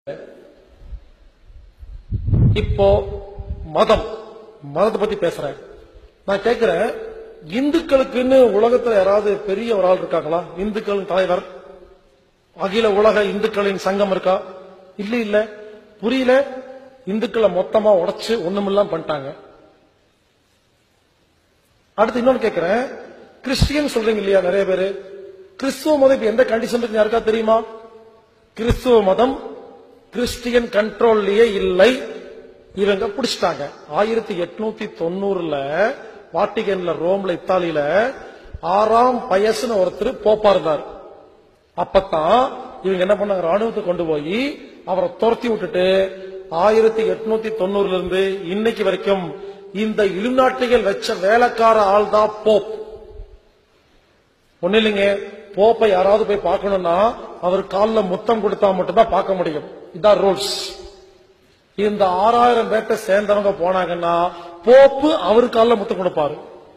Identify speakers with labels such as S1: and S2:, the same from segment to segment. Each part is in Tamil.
S1: இப்போ மதம் மதத்தை பத்தி பேசுறேன் நான் கேட்கிறேன் இந்துக்களுக்குன்னு உலகத்துல யாராவது பெரிய ஒரு ஆள் இருக்காங்களா இந்துக்களின் தலைவர் அகில உலக இந்துக்களின் சங்கம் இருக்கா இல்ல இல்ல புரியல இந்துக்களை மொத்தமா உடைச்சு ஒண்ணுமில்லாம் பண்ணிட்டாங்க அடுத்து இன்னொன்னு கேட்கிறேன் கிறிஸ்டியன் சொல்றீங்க இல்லையா நிறைய பேரு கிறிஸ்துவ மதம் இப்ப எந்த கண்டிஷன் இருக்கு யாருக்கா தெரியுமா கிறிஸ்துவ மதம் கிறிஸ்டியன் கண்ட்ரோல்லயே இல்லை இவங்க பிடிச்சிட்டாங்க ஆயிரத்தி எட்நூத்தி தொண்ணூறுல வாட்டிகன்ல ரோம்ல இத்தாலியில ஆறாம் பயசுன்னு ஒருத்தர் போப்பா இருந்தார் அப்பதான் இவங்க என்ன பண்ணாங்க ராணுவத்தை கொண்டு போய் அவரை துரத்தி விட்டுட்டு ஆயிரத்தி எட்நூத்தி தொண்ணூறுல இருந்து இன்னைக்கு வரைக்கும் இந்த இலுநாட்டிகள் வச்ச வேலைக்கார ஆள் தான் போப் ஒண்ணு இல்லைங்க போப்பை யாராவது போய் பார்க்கணும்னா அவர் காலில் முத்தம் கொடுத்தா மட்டும்தான் பார்க்க முடியும் இதான் ரூல்ஸ் இந்த ஆறாயிரம் பேர்ட்ட சேர்ந்தவங்க போனாங்கன்னா போப்பு அவரு காலில் முத்தம் கொடுப்பாரு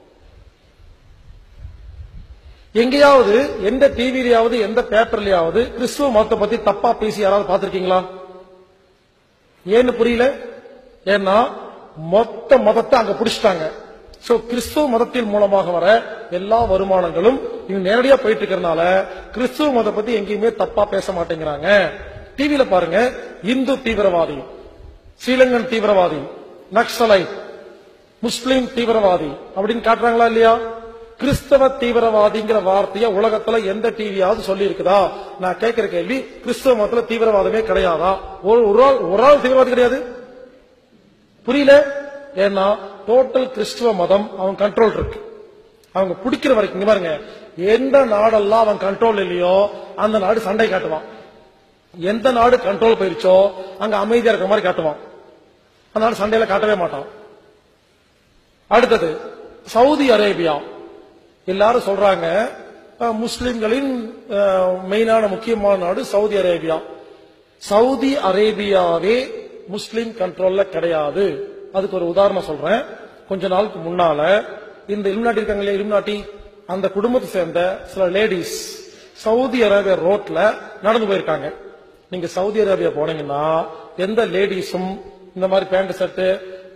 S1: எங்கேயாவது எந்த டிவிலையாவது எந்த பேப்பர்லயாவது கிறிஸ்துவ மதத்தை பத்தி தப்பா பேசி யாராவது பார்த்திருக்கீங்களா ஏன்னு புரியல ஏன்னா மொத்த மதத்தை அங்க பிடிச்சிட்டாங்க சோ கிறிஸ்துவ மதத்தின் மூலமாக வர எல்லா வருமானங்களும் இங்க நேரடியா போயிட்டு இருக்கறனால கிறிஸ்துவ மதத்தை பத்தி எங்கேயுமே தப்பா பேச மாட்டேங்கிறாங்க டிவியில பாருங்க இந்து தீவிரவாதி ஸ்ரீலங்கன் தீவிரவாதி நக்சலைட் முஸ்லிம் தீவிரவாதி அப்படின்னு காட்டுறாங்களா இல்லையா கிறிஸ்தவ தீவிரவாதிங்கிற வார்த்தைய உலகத்துல எந்த டிவியாவது சொல்லி இருக்குதா நான் கேட்கிற கேள்வி கிறிஸ்தவ மதத்துல தீவிரவாதமே கிடையாதா ஒரு ஒரு ஆள் ஒரு ஆள் தீவிரவாதி கிடையாது புரியல ஏன்னா டோட்டல் கிறிஸ்துவ மதம் அவன் கண்ட்ரோல் இருக்கு அவங்க பிடிக்கிற வரைக்கும் இங்க பாருங்க எந்த நாடெல்லாம் அவன் கண்ட்ரோல் இல்லையோ அந்த நாடு சண்டை காட்டுவான் எந்த நாடு கண்ட்ரோல் போயிருச்சோ அங்க அமைதியா இருக்கிற மாதிரி காட்டுவான் அந்த நாடு சண்டையில காட்டவே மாட்டான் அடுத்தது சவுதி அரேபியா எல்லாரும் சொல்றாங்க அஹ், முஸ்லிம்களின் அஹ், மெயினான முக்கியமான நாடு சவுதி அரேபியா சவுதி அரேபியாவே முஸ்லிம் கண்ட்ரோல்ல கிடையாது அதுக்கு ஒரு உதாரணம் சொல்றேன் கொஞ்ச நாளுக்கு முன்னால இந்த இலுமினாட்டி இருக்காங்க இல்லையா இலுமினாட்டி அந்த குடும்பத்தை சேர்ந்த சில லேடிஸ் சவுதி அரேபியா ரோட்ல நடந்து போயிருக்காங்க நீங்க சவுதி அரேபியா போனீங்கன்னா எந்த லேடிஸும் இந்த மாதிரி பேண்ட் ஷர்ட்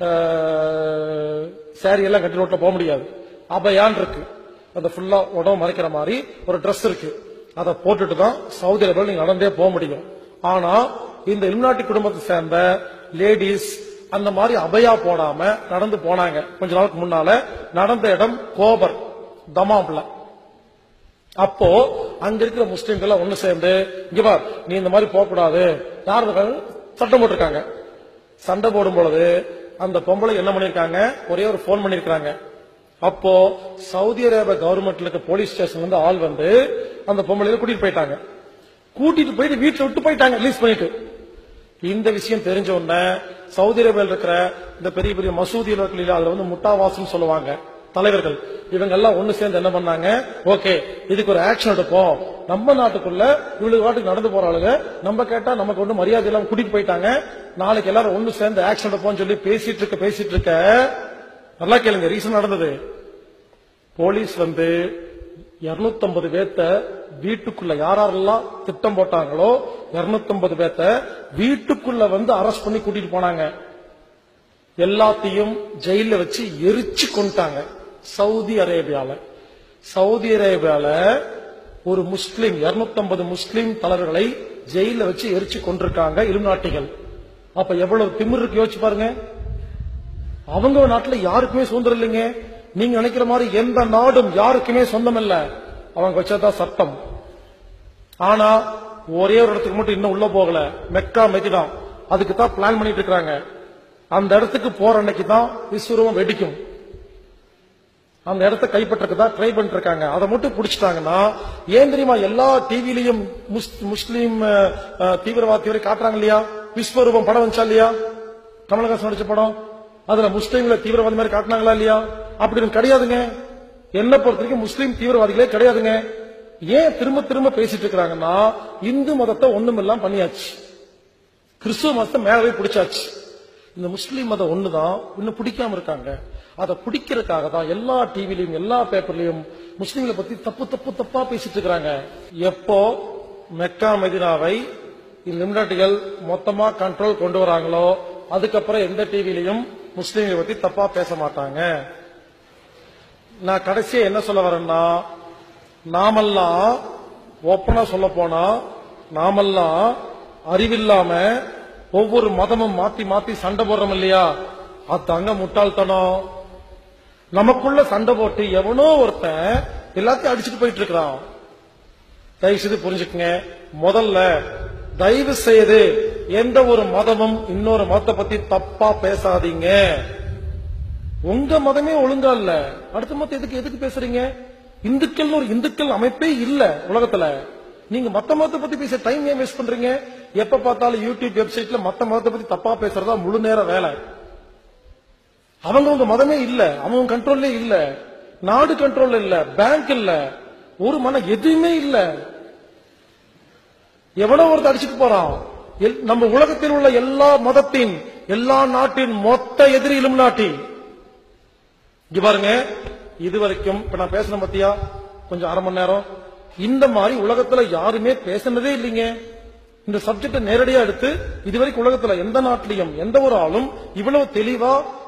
S1: சாரி எல்லாம் கட்டி ரோட்ல போக முடியாது அபயான் இருக்கு அந்த ஃபுல்லா உடம்பு மறைக்கிற மாதிரி ஒரு Dress இருக்கு அதை போட்டுட்டு தான் சவுதி அரேபியாவில் நீங்க நடந்தே போக முடியும் ஆனா இந்த இலுமினாட்டி குடும்பத்தை சேர்ந்த லேடிஸ் அந்த மாதிரி அபயா போடாம நடந்து போனாங்க கொஞ்ச நாளுக்கு முன்னால நடந்த இடம் கோபர் தமாம்ல அப்போ அங்க இருக்கிற முஸ்லிம்கள் ஒண்ணு சேர்ந்து இங்க பார் நீ இந்த மாதிரி போக கூடாது யார் இருக்காங்க? சட்டம் போட்டிருக்காங்க சண்டை போடும் பொழுது அந்த பொம்பளை என்ன பண்ணிருக்காங்க ஒரே ஒரு போன் பண்ணிருக்காங்க அப்போ சவுதி அரேபியா கவர்மெண்ட்ல இருக்க போலீஸ் ஸ்டேஷன்ல இருந்து ஆள் வந்து அந்த பொம்பளையில கூட்டிட்டு போயிட்டாங்க கூட்டிட்டு போயிட்டு வீட்டுல விட்டு போயிட்டாங்க ரிலீஸ் பண்ணிட்டு இந்த விஷயம் தெரிஞ்ச உடனே சவுதி அரேபியாவில் இருக்கிற இந்த பெரிய பெரிய மசூதியில் இருக்கு இல்லையா, அதுல வந்து முட்டாவாசம் சொல்லுவாங்க தலைவர்கள் இவங்க எல்லாம் ஒண்ணு சேர்ந்து என்ன பண்ணாங்க ஓகே இதுக்கு ஒரு ஆக்ஷன் எடுப்போம் நம்ம நாட்டுக்குள்ள இவ்வளவு வாட்டுக்கு நடந்து போற ஆளுங்க நம்ம கேட்டா நமக்கு ஒண்ணு மரியாதை எல்லாம் கூட்டிட்டு போயிட்டாங்க நாளைக்கு எல்லாரும் ஒண்ணு சேர்ந்து ஆக்ஷன் எடுப்போம்னு சொல்லி பேசிட்டு இருக்க பேசிட்டு இருக்க நல்லா கேளுங்க ரீசன் நடந்தது போலீஸ் வந்து 250 பேத்த வீட்டுக்குள்ள யாரெல்லாம் திட்டம் போட்டாங்களோ 250 பேத்த வீட்டுக்குள்ள வந்து அரெஸ்ட் பண்ணி கூட்டிட்டு போனாங்க எல்லாத்தையும் ஜெயில வச்சு எரிச்சு கொண்டாங்க சவுதி அரேபியால சவுதி அரேபியால ஒரு முஸ்லிம் 250 முஸ்லிம் தலைவர்களை ஜெயில வச்சு எரிச்சு கொண்டிருக்காங்க இலுநாட்டிகள் அப்ப எவ்வளவு திமிரு இருக்கு யோசிச்சு பாருங்க அவங்க நாட்டுல யாருக்குமே சுதந்திரம் இல்லைங்க நீங்க நினைக்கிற மாதிரி எந்த நாடும் யாருக்குமே சொந்தம் இல்ல அவங்க வச்சதான் சட்டம் ஆனா ஒரே ஒரு இடத்துக்கு மட்டும் இன்னும் உள்ள போகல மெக்கா மெதிதான் அதுக்கு தான் பிளான் பண்ணிட்டு இருக்காங்க அந்த இடத்துக்கு போற அன்னைக்கு தான் விஸ்வரூபம் வெடிக்கும் அந்த இடத்த கைப்பற்றக்கு தான் ட்ரை பண்ணிட்டு இருக்காங்க அதை மட்டும் பிடிச்சிட்டாங்கன்னா ஏன் தெரியுமா எல்லா டிவிலையும் முஸ்லீம் அஹ், அஹ், தீவிரவாதி வரை காட்டுறாங்க இல்லையா விஸ்வரூபம் படம் வந்துச்சா இல்லையா கமலஹாசன் நடிச்ச படம் அதுல முஸ்லீம்ல தீவிரவாதி மாதிரி காட்டினாங்களா இல்லையா அப்படின்னு கிடையாதுங்க என்ன பொறுத்த வரைக்கும் முஸ்லீம் தீவிரவாதிகளே கிடையாதுங்க ஏன் திரும்ப திரும்ப பேசிட்டு இருக்கிறாங்கன்னா இந்து மதத்தை ஒண்ணுமில்லாம் பண்ணியாச்சு கிறிஸ்துவ மதத்தை மேலவே பிடிச்சாச்சு இந்த முஸ்லீம் மதம் ஒண்ணுதான் இன்னும் பிடிக்காம இருக்காங்க அதை பிடிக்கிறதுக்காக தான் எல்லா டிவிலையும் எல்லா பேப்பர்லயும் முஸ்லீம்களை பத்தி தப்பு தப்பு தப்பா பேசிட்டு இருக்காங்க எப்போ மெக்கா மதினாவை இல்லுமினாட்டிகள் மொத்தமா கண்ட்ரோல் கொண்டு வராங்களோ அதுக்கப்புறம் எந்த டிவிலையும் முஸ்லீம்களை பத்தி தப்பா பேச மாட்டாங்க நான் கடைசியா என்ன சொல்ல வரேன்னா நாமெல்லாம் ஓப்பனா சொல்ல போனா நாமெல்லாம் அறிவில்லாம ஒவ்வொரு மதமும் மாத்தி மாத்தி சண்டை போடுறோம் இல்லையா அதாங்க முட்டாள்தனம் நமக்குள்ள சண்டை போட்டு எவனோ ஒருத்தன் எல்லாத்தையும் அடிச்சுட்டு போயிட்டு இருக்கிறான் தயவு செய்து புரிஞ்சுக்குங்க முதல்ல தயவு செய்து எந்த ஒரு மதமும் இன்னொரு மதத்தை பத்தி தப்பா பேசாதீங்க உங்க மதமே ஒழுங்கா இல்ல அடுத்த மதம் எதுக்கு எதுக்கு பேசுறீங்க இந்துக்கள் ஒரு இந்துக்கள் அமைப்பே இல்ல உலகத்துல நீங்க மத்த மதத்தை பத்தி பேச டைம் ஏன் வேஸ்ட் பண்றீங்க எப்ப பார்த்தாலும் யூடியூப் வெப்சைட்ல மத்த மதத்தை பத்தி தப்பா பேசுறதா முழு நேர வேலை அவங்க உங்க மதமே இல்ல அவங்க கண்ட்ரோல்லே இல்ல நாடு கண்ட்ரோல்ல இல்ல பேங்க் இல்ல ஒரு மனம் எதுவுமே இல்ல எவனோ ஒருத்தர் அடிச்சுட்டு போறான் எல்- நம்ம உலகத்தில் உள்ள எல்லா மதத்தின் எல்லா நாட்டின் மொத்த எதிரியிலும் நாட்டி இங்க பாருங்க இது வரைக்கும் இப்ப நான் பேசின பத்தியா கொஞ்சம் அரை மணி நேரம் இந்த மாதிரி உலகத்துல யாருமே பேசினதே இல்லைங்க இந்த சப்ஜெக்ட நேரடியா எடுத்து இதுவரைக்கும் உலகத்துல எந்த நாட்டிலையும் எந்த ஒரு ஆளும் இவ்வளவு தெளிவா